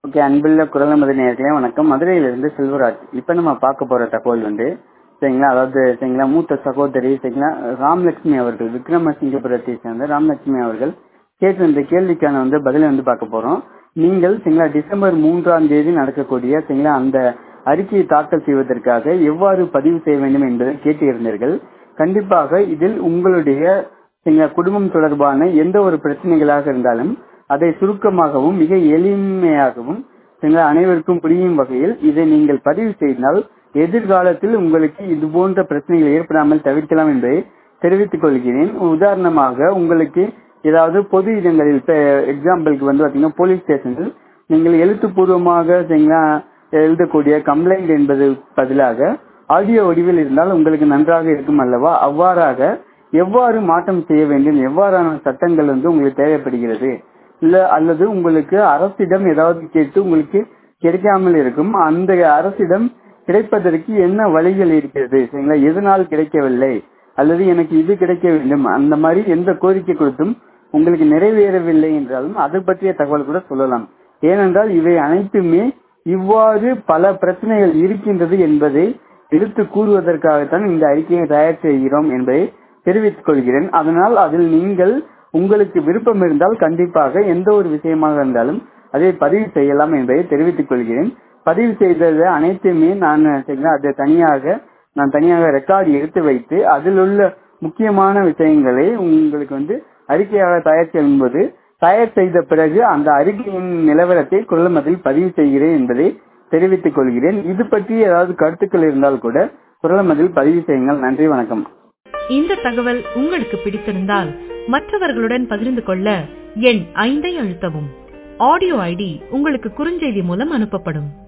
okay அன்புள்ள குரலமது நேர்களே வணக்கம் மதுரையிலிருந்து செல்வராஜ் இப்போ நம்ம பார்க்க போற தகவல் வந்து சரிங்களா அதாவது சரிங்களா மூத்த சகோதரி சரிங்களா ராமலட்சுமி அவர்கள் விக்ரமசிங்கபுரத்தை சேர்ந்த ராமலட்சுமி அவர்கள் கேட்ட இந்த கேள்விக்கான வந்து பதிலை வந்து பார்க்க போறோம் நீங்கள் சரிங்களா டிசம்பர் மூன்றாம் தேதி நடக்கக்கூடிய சரிங்களா அந்த அறிக்கையை தாக்கல் செய்வதற்காக எவ்வாறு பதிவு செய்ய வேண்டும் என்பதை கேட்டு இருந்தீர்கள் கண்டிப்பாக இதில் உங்களுடைய சரிங்களா குடும்பம் தொடர்பான எந்த ஒரு பிரச்சனைகளாக இருந்தாலும் அதை சுருக்கமாகவும் மிக எளிமையாகவும் சரிங்களா அனைவருக்கும் புரியும் வகையில் இதை நீங்கள் பதிவு செய்தால் எதிர்காலத்தில் உங்களுக்கு இது போன்ற பிரச்சனைகள் ஏற்படாமல் தவிர்க்கலாம் என்பதை தெரிவித்துக் கொள்கிறேன் உதாரணமாக உங்களுக்கு ஏதாவது பொது இடங்களில் எக்ஸாம்பிளுக்கு வந்து பாத்தீங்கன்னா போலீஸ் ஸ்டேஷனில் நீங்கள் எழுத்துப்பூர்வமாக சரிங்களா எழுதக்கூடிய கம்ப்ளைண்ட் என்பது பதிலாக ஆடியோ வடிவில் இருந்தால் உங்களுக்கு நன்றாக இருக்கும் அல்லவா அவ்வாறாக எவ்வாறு மாற்றம் செய்ய வேண்டும் எவ்வாறான சட்டங்கள் வந்து உங்களுக்கு தேவைப்படுகிறது இல்ல அல்லது உங்களுக்கு அரசிடம் ஏதாவது கேட்டு உங்களுக்கு கிடைக்காமல் இருக்கும் அந்த அரசிடம் கிடைப்பதற்கு என்ன வழிகள் இருக்கிறது சரிங்களா எதனால் கிடைக்கவில்லை அல்லது எனக்கு இது கிடைக்க வேண்டும் அந்த மாதிரி எந்த கோரிக்கை கொடுத்தும் உங்களுக்கு நிறைவேறவில்லை என்றாலும் அது பற்றிய தகவல் கூட சொல்லலாம் ஏனென்றால் இவை அனைத்துமே இவ்வாறு பல பிரச்சனைகள் இருக்கின்றது என்பதை எடுத்து கூறுவதற்காகத்தான் இந்த அறிக்கையை தயார் செய்கிறோம் என்பதை தெரிவித்துக் கொள்கிறேன் அதனால் அதில் நீங்கள் உங்களுக்கு விருப்பம் இருந்தால் கண்டிப்பாக எந்த ஒரு விஷயமாக இருந்தாலும் அதை பதிவு செய்யலாம் என்பதை தெரிவித்துக் கொள்கிறேன் பதிவு செய்தது அனைத்துமே நான் அதை தனியாக நான் தனியாக ரெக்கார்டு எடுத்து வைத்து அதில் உள்ள முக்கியமான விஷயங்களை உங்களுக்கு வந்து அறிக்கையாக தயார் செய்யும்போது தயார் செய்த பிறகு அந்த அறிக்கையின் நிலவரத்தை குரலமதில் பதிவு செய்கிறேன் என்பதை தெரிவித்துக் கொள்கிறேன் இது பற்றி ஏதாவது கருத்துக்கள் இருந்தால் கூட குரலமதில் பதிவு செய்யுங்கள் நன்றி வணக்கம் இந்த தகவல் உங்களுக்கு பிடித்திருந்தால் மற்றவர்களுடன் பகிர்ந்து கொள்ள எண் ஐந்தை அழுத்தவும் ஆடியோ ஐடி உங்களுக்கு குறுஞ்செய்தி மூலம் அனுப்பப்படும்